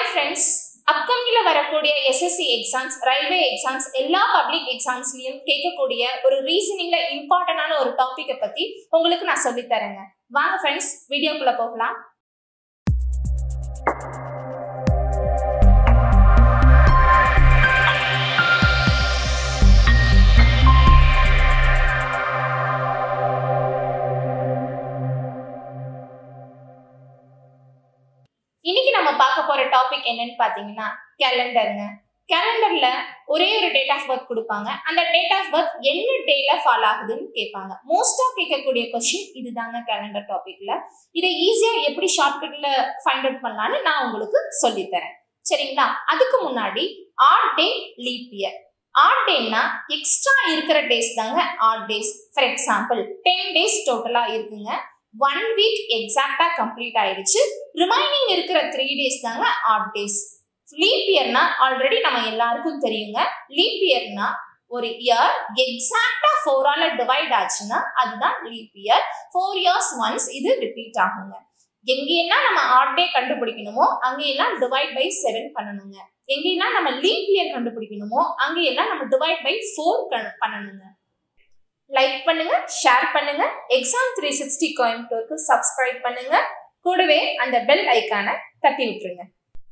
friends அப்கமிங்ல வரக்கூடிய SSC exams railway exams எல்லா பப்ளிக் எக்ஸாம்ஸ்லயும் கேட்கக்கூடிய ஒரு ரீசனிங்ல இம்பார்ட்டன்டான ஒரு டாபிக்கை பத்தி உங்களுக்கு நான் சொல்லித் தரேங்க வாங்க ஃப்ரெண்ட்ஸ் வீடியோக்குள்ள போகலாம் இன்னைக்கு நம்ம பார்க்க போற டாபிக் என்னன்னு பாத்தீங்கன்னா கேலண்டருங்க கேலண்டர்ல ஒரே ஒரு டேட் ஆஃப் பர்த் கொடுப்பாங்க அந்த டேட் ஆஃப் பர்த் என்ன டேல ஃபால் ஆகுதுன்னு கேட்பாங்க மோஸ்டா கேட்கக்கூடிய கொஸ்டின் இதுதாங்க கேலண்டர் டாபிக்ல இதை ஈஸியா எப்படி ஷார்ட்கட்ல ஃபைண்ட் அவுட் பண்ணலாம்னு நான் உங்களுக்கு சொல்லித்தரேன் சரிங்களா அதுக்கு முன்னாடி odd day leap year odd டேன்னா எக்ஸ்ட்ரா இருக்கிற டேஸ் தாங்க odd days for example ten days டோட்டலா இருக்குங்க ஒன் வீக் எக்ஸாக்டா கம்ப்ளீட் ஆயிடுச்சு ரிமைனிங் இருக்கிற த்ரீ டேஸ் தாங்க ஆட் டேஸ் லீப் இயர்னா ஆல்ரெடி நம்ம எல்லாருக்கும் தெரியுங்க லீப் இயர்னா ஒரு இயர் எக்ஸாக்டா ஃபோரால டிவைட் ஆச்சுன்னா அதுதான் leap year four years once இது ரிப்பீட் ஆகுங்க எங்கெல்லாம் நம்ம ஆட் டே கண்டுபிடிக்கணுமோ அங்கெல்லாம் டிவைட் பை செவன் பண்ணணுங்க எங்கெல்லாம் நம்ம லீப் இயர் கண்டுபிடிக்கணுமோ அங்கெல்லாம் நம்ம டிவைட் பை ஃபோர் பண்ணணுங்க லைக் பண்ணுங்க ஷேர் பண்ணுங்க எக்ஸாம் த்ரீ சிக்ஸ்டி கோயம்புத்தூருக்கு சப்ஸ்கிரைப் பண்ணுங்க கூடவே அந்த பெல் ஐக்கானை தட்டி விட்டுருங்க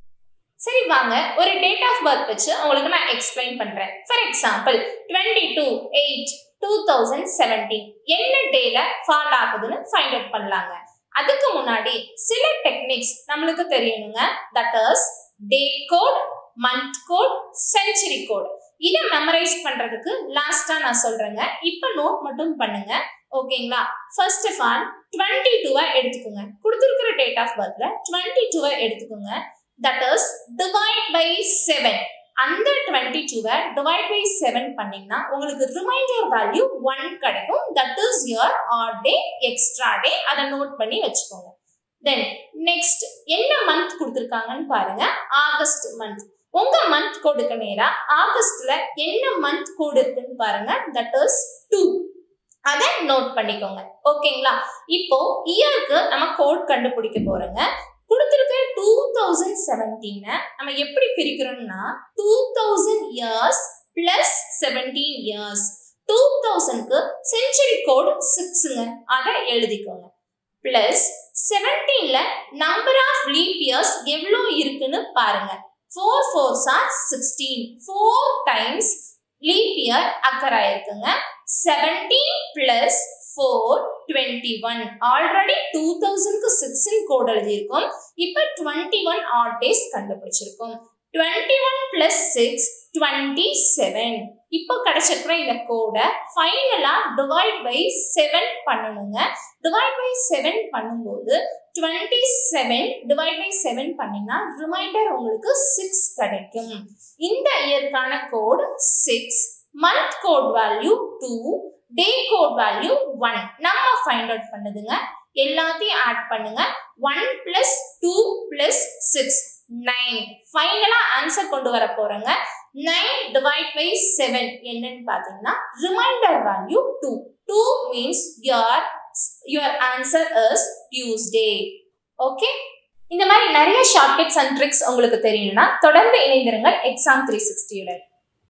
சரி வாங்க ஒரு டேட் ஆஃப் பர்த் வச்சு உங்களுக்கு நான் எக்ஸ்பிளைன் பண்றேன் for example twenty two eight two thousand seventeen என்ன டேல ஃபால் ஆகுதுன்னு ஃபைண்ட் அவுட் பண்ணலாங்க அதுக்கு முன்னாடி சில டெக்னிக்ஸ் நம்மளுக்கு தெரியணுங்க that is day code month code century code இதை மெமரைஸ் பண்றதுக்கு லாஸ்டா நான் சொல்றேங்க இப்போ நோட் மட்டும் பண்ணுங்க ஓகேங்களா ஃபர்ஸ்ட் ஆஃப் ஆல் டுவெண்ட்டி டூவை எடுத்துக்கோங்க கொடுத்துருக்கிற டேட் ஆஃப் பர்த்ல டுவெண்ட்டி டூவை எடுத்துக்கோங்க that is divide by seven அந்த டுவெண்ட்டி டூவை டிவைட் பை செவன் பண்ணீங்கன்னா உங்களுக்கு ரிமைண்டர் வேல்யூ ஒன் கிடைக்கும் that is your or day extra day அதை நோட் பண்ணி வச்சுக்கோங்க தென் நெக்ஸ்ட் என்ன மந்த் கொடுத்துருக்காங்கன்னு பாருங்க ஆகஸ்ட் மந்த் உங்க மந்த் கோடுக்கு நேரா ஆகஸ்ட்ல என்ன மந்த் கோடு இருக்குன்னு பாருங்க தட் இஸ் டூ அதை நோட் பண்ணிக்கோங்க ஓகேங்களா இப்போ இயருக்கு நம்ம கோட் கண்டுபிடிக்க போறோங்க கொடுத்துருக்க டூ தௌசண்ட் செவன்டீனை நம்ம எப்படி பிரிக்கிறோம்னா two thousand years plus seventeen years two தௌசண்ட்க்கு செஞ்சுரி கோடு சிக்ஸுங்க அதை எழுதிக்கோங்க பிளஸ் செவன்டீன்ல நம்பர் ஆஃப் லீப் இயர்ஸ் எவ்வளோ இருக்குன்னு பாருங்க four fours or sixteen four times leap year occur ஆயிருக்குங்க seventeen plus four twenty one already two தௌசண்ட்க்கு சிக்ஸ்ன்னு கோட் எழுதியிருக்கோம் இப்போ டுவெண்ட்டி ஒன் ஆட் டேஸ் கண்டுபிடிச்சிருக்கோம் twenty one plus six twenty seven இப்போ கிடைச்சிருக்கிற இந்த கோடை ஃபைனலாக டிவைட் பை செவன் பண்ணணுங்க டிவைட் பை செவன் பண்ணும்போது twenty seven divide by seven பண்ணிங்கன்னா ரிமைண்டர் உங்களுக்கு சிக்ஸ் கிடைக்கும் இந்த இயற்கான code six month code value two day code value one நம்ம ஃபைண்ட் அவுட் பண்ணுதுங்க எல்லாத்தையும் ஆட் பண்ணுங்க one plus two plus six nine ஃபைனலா ஆன்சர் கொண்டு வர போறேங்க நைன் டிவைட் பை செவன் என்னன்னு பாத்தீங்கன்னா reminder value two two means your your answer is Tuesday okay இந்த மாதிரி நிறைய ஷார்ட்கட்ஸ் அண்ட் ட்ரிக்ஸ் உங்களுக்கு தெரியணும்னா தொடர்ந்து இணைந்திருங்கள் எக்ஸாம் த்ரீ சிக்ஸ்டியுடன்